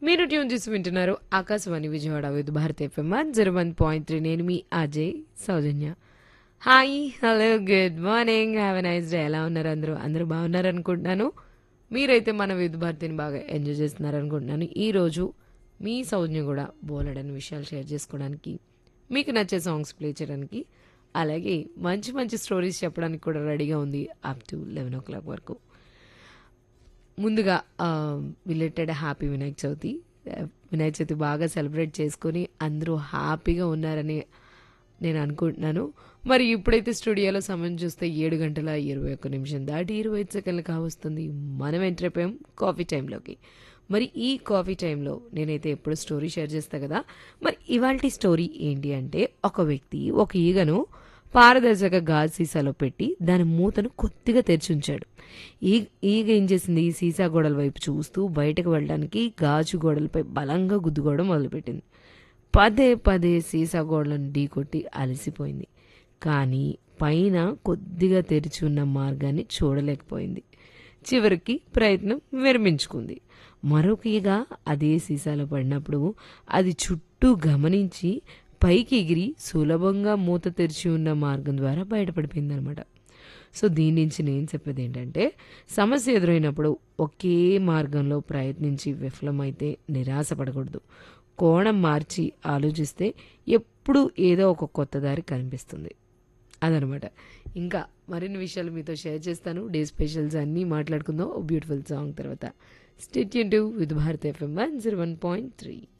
మీరు ట్యూన్ చేసి వింటున్నారు Akashvani Vijayawada with Bharat FM zero one point three నేను మీ Ajay Soujanya hi hello good morning have a nice day ఎలా ఉన్నారు అందరూ అందరూ బాగున్నారు అనుకుంటున్నాను మీరైతే మన విత్ భారతిని బాగా ఎంజాయ్ చేస్తున్నారు అనుకుంటున్నాను ఈరోజు మీ సౌజన్య కూడా బోలెడని విషయాలు షేర్ చేసుకోవడానికి మీకు నచ్చే సాంగ్స్ ప్లే చేయడానికి అలాగే మంచి మంచి స్టోరీస్ చెప్పడానికి కూడా రెడీగా ఉంది up to eleven o'clock వరకు ముందుగా రిలేటెడ్ హ్యాపీ వినాయక చవితి ఆ, వినాయక చవితి బాగా సెలబ్రేట్ చేసుకొని అందరూ హ్యాపీగా ఉన్నారని నేను అనుకుంటున్నాను మరి ఇప్పుడైతే స్టూడియోలో సమయం చూస్తే ఏడు గంటల ఇరవై ఒక్క నిమిషం దాటి ఇరవై ఐదు సెకండ్లు కావస్తుంది మనం ఎంటర్ అయిపోయాం కాఫీ టైంలోకి మరి ఈ కాఫీ టైంలో నేనైతే ఎప్పుడు స్టోరీ షేర్ చేస్తా కదా మరి ఇవాల్టి స్టోరీ ఏంటి అంటే ఒక వ్యక్తి ఒక ఈగను పారదర్శక గాజు సీసాలో పెట్టి దాని మూతను కొద్దిగా తెరిచి ఉంచాడు ఈ ఈగ ఏం చేసింది ఈ సీసా గోడల వైపు చూస్తూ బయటకు వెళ్ళడానికి గాజు గోడలపై బలంగా గుద్దుకోవడం మొదలుపెట్టింది పదే పదే సీసా గోడలను ఢీకొట్టి అలసిపోయింది కానీ పైన కొద్దిగా తెరిచి ఉన్న మార్గాన్ని చూడలేకపోయింది చివరికి ప్రయత్నం విరమించుకుంది మరొక ఈగ అదే సీసాలో పడినప్పుడు అది చుట్టూ గమనించి పైకి ఎగిరి సులభంగా మూత తెరిచి ఉన్న మార్గం ద్వారా బయటపడిపోయిందనమాట సో దీని నుంచి నేను చెప్పేది ఏంటంటే సమస్య ఎదురైనప్పుడు ఒకే మార్గంలో ప్రయత్నించి విఫలమైతే నిరాశపడకూడదు కోణం మార్చి ఆలోచిస్తే ఎప్పుడు ఏదో ఒక కొత్త దారి కనిపిస్తుంది అదనమాట ఇంకా మరిన్ని విషయాలు మీతో షేర్ చేస్తాను డే స్పెషల్స్ అన్నీ మాట్లాడుకుందాం బ్యూటిఫుల్ సాంగ్ తర్వాత స్టేట్ టు with Bharat FM one zero one point three